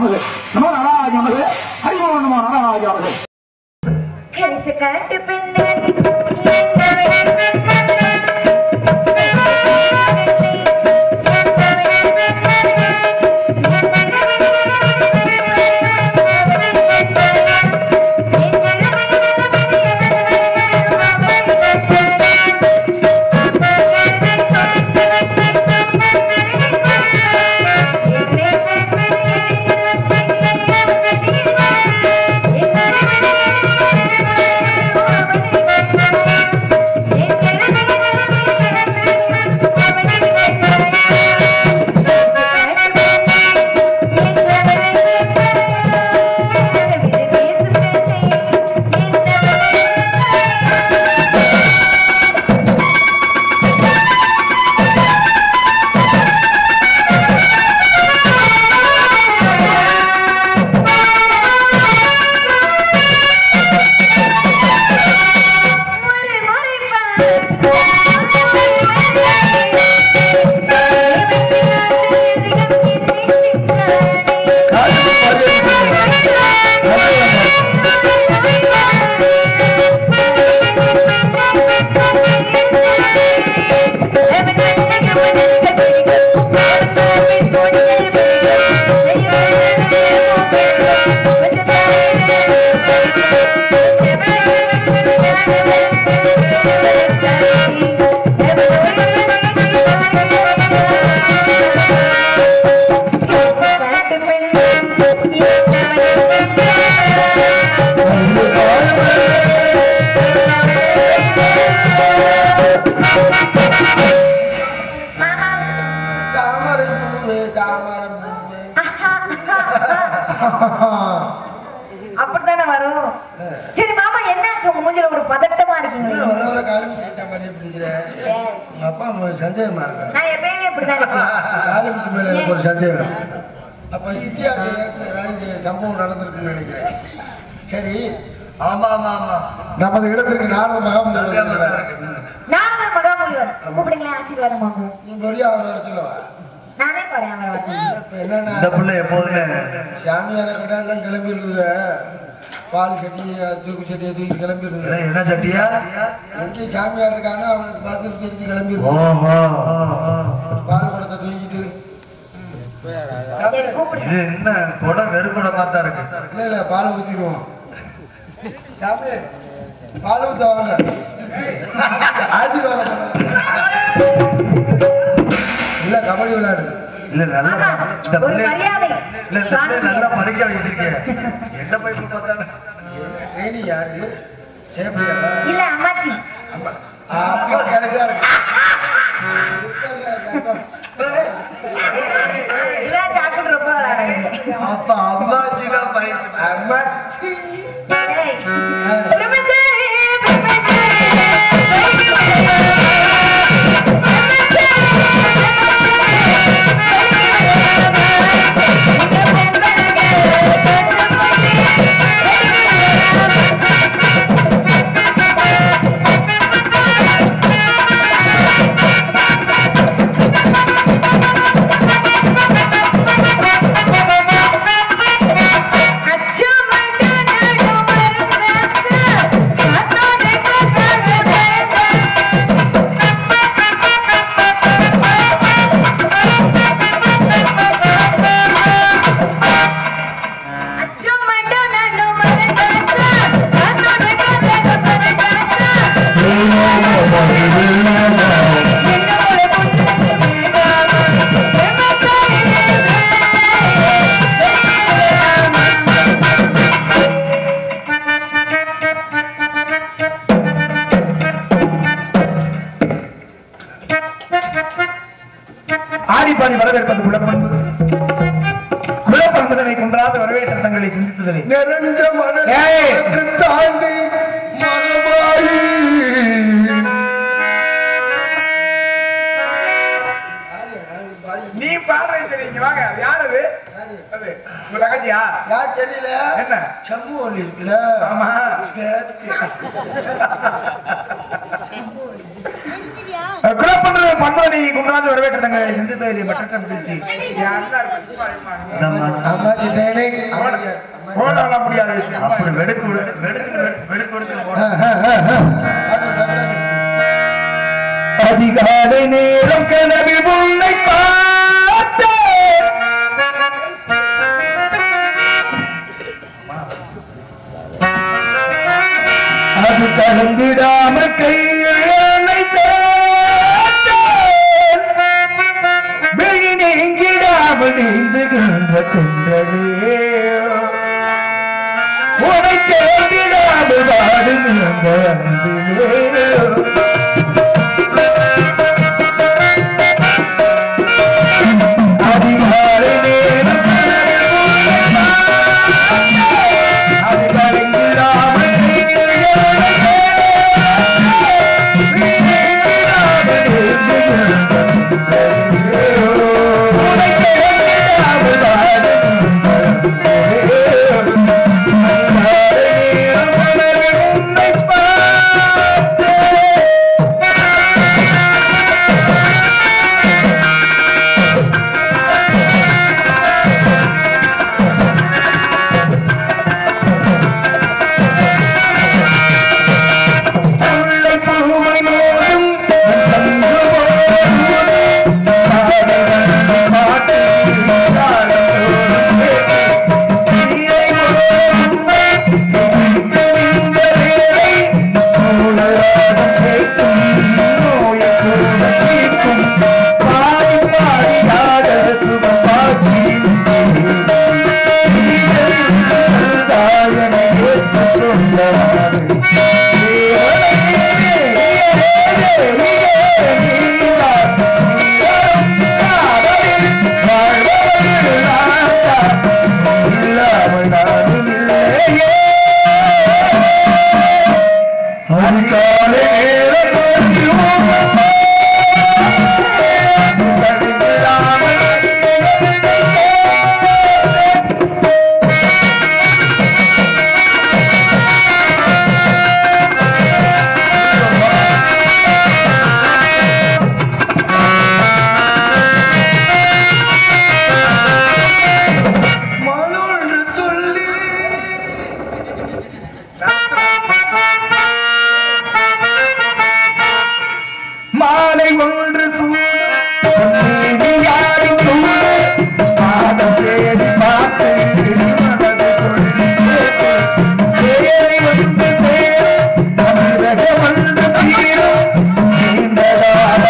நமது நம நாராஜ நமது ஹரிமோ நம நாராஜ நமது கரிசக்காட்டு பெண்ணே தாமரை பூவே, தாமரை பூவே. அப்படித்தானே வரும் சரி மாமா என்னாச்சு உங்க மூஞ்சில ஒரு பதட்டமா என்ன இருக்கீங்களே வர வர காலி பிடிச்ச மாதிரி பிடிக்கிற உங்க அப்பா அம்மா சந்தேகமா இருக்கு நான் எப்பயுமே இப்படிதான் இருப்பேன் காலிமுத்து மேல எனக்கு ஒரு சந்தேகம் அப்ப சித்தியாக்கு நேரத்துல ஏதாவது இந்த சம்பவம் நடந்திருக்குன்னு நினைக்கிறேன் சரி ஆமா ஆமா ஆமா நமது இடத்திற்கு நாரத மகாமுனி நாரதர் மகாமுனிவர் கூப்பிடுங்களேன் ஆசீர்வாதம் வாங்குவோம் நீ பெரிய அவரை வர சொல்லவா நானே போறேன் அவரை வச்சு இப்ப என்னன்னா இந்த பிள்ளை எப்போதுமே சாமியார கிட்ட கிளம்பிடுதுங்க பால் சட்டி தூக்கு சட்டியை தூக்கி கிளம்பிடுது என்ன- என்ன சட்டியா எங்கே சாமியார் இருக்கானோ அவனுக்கு பார்த்துட்டு தூக்கி கிளம்பிடுது ஓஹோ பால் குடத்தை தூக்கிட்டு சரி கூப்பிடுங்க இது என்ன குடம் வெறுக்குடமா தான் இருக்கு இல்ல இல்ல பால் ஊத்திடுவோம் சாமி பால் ஊத்த வாங்க ஆசீர்வாதம் பண்ணுங்க. இல்ல கபடி விளையாடுது இல்ல நல்ல ஆமா, இந்த ஒரு பிள்ளை மரியாதை. இல்ல இந்த பிள்ளை நல்லா படிக்க வச்சிருக்கேன் எந்த பைப்பு பார்த்தாலும் ட்ரைனிங் யாரு சேப்ரியாவா இல்ல அம்மாச்சி அம்மா அப்பா கரெக்டா இருக்கு இல்ல சாப்பிட்டு ரொம்ப விளையாடுங்க அப்ப அம்மாச்சி தான் பைப்பு அம்மாச்சி ஏய், ஆ. பிரம்மச்சாரி, பிரம்மச்சாரி. அச்சோ மண்டனாடோ மரந்தாக்க, காத்தோட காத்தாட மரந்தாக்க. அச்சோ மண்டனாடோ மரந்தாக்க, காத்தோட காத்தாட மரந்தாக்க. என்னோட புத்தகி வேண்டாமா, பிரம்மச்சாரி ஆடிப்பாடி வரவேற்பது குலப்பண்பு குலப்பண்புதனை குன்றாத வரவேற்ற தங்களை சிந்தித்ததனை நிறைஞ்ச ஏய். மனதை தாண்டி மனமாயி நீ பாடுறது சரி இங்க வாங்க அது யார் அது அது உங்க தங்கச்சியா யார் தெரியல என்ன செம்மு ஒலி இருக்குல்ல ஆமா கேட்டு. குலப்பன்ற பண்பாடி குண்டராஜ் வரவேற்றதங்க செஞ்சு தோரி பட்டட்டம் பிடிச்சு யாருன்னா அம்மாச்சி ட்ரைனிங் அமைச்சர் போடலாம் முடியாது அப்படி வெடுக்கு வெடுக்கு வெடுக்கு வெடுக்கு வெடுக்கு ஆ, போனா ஆ, ஆ, ஆ. அது டபுள் அதிகாலை நேரம் கனவில் உன்னை பார்த்தேன் அது கலந்திடாம கையை வெளி நீங்கிடாமல் நீந்துகின்ற தென்றலே உனை சேர்ந்திடாமல் வாடுகின்ற அன்பிலே அதிகாலை நேரம் அது கலங்கிடாமல் மனொன்று துள்ளி மாலை ஒன்று சூடு யாரும் சூடு மாதம் தேடி பார்த்து மனது சொல்லி தேடி வந்து சேரும் தமிழக வந்து தீரும் நீண்டதான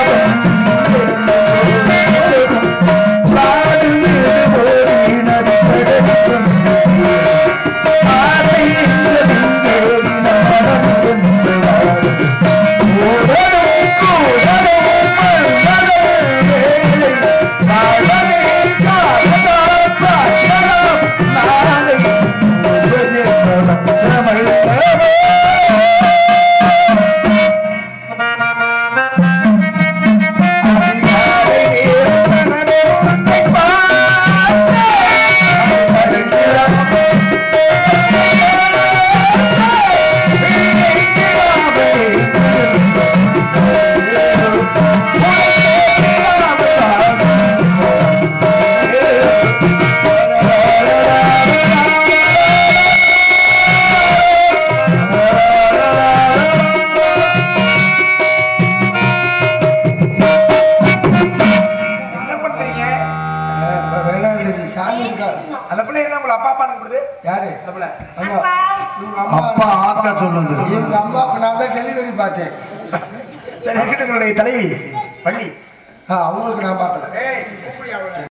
என்ன பண்றீங்க வேளாங்கண்ணி சாமி இருக்கார் அந்த பிள்ளை என்ன உங்களை அப்பா அப்பா கூப்பிடுது யாரு அந்த பிள்ளை அம்மா இவங்க அம்மா அப்பா ஆக்கா சொல்லுது இவங்க அம்மா நான் தான் டெலிவரி பார்த்தேன் சரி இருக்கட்டும் உங்களுடைய தலைவி பள்ளி ஆ, அவங்களுக்கு நான் பார்க்கல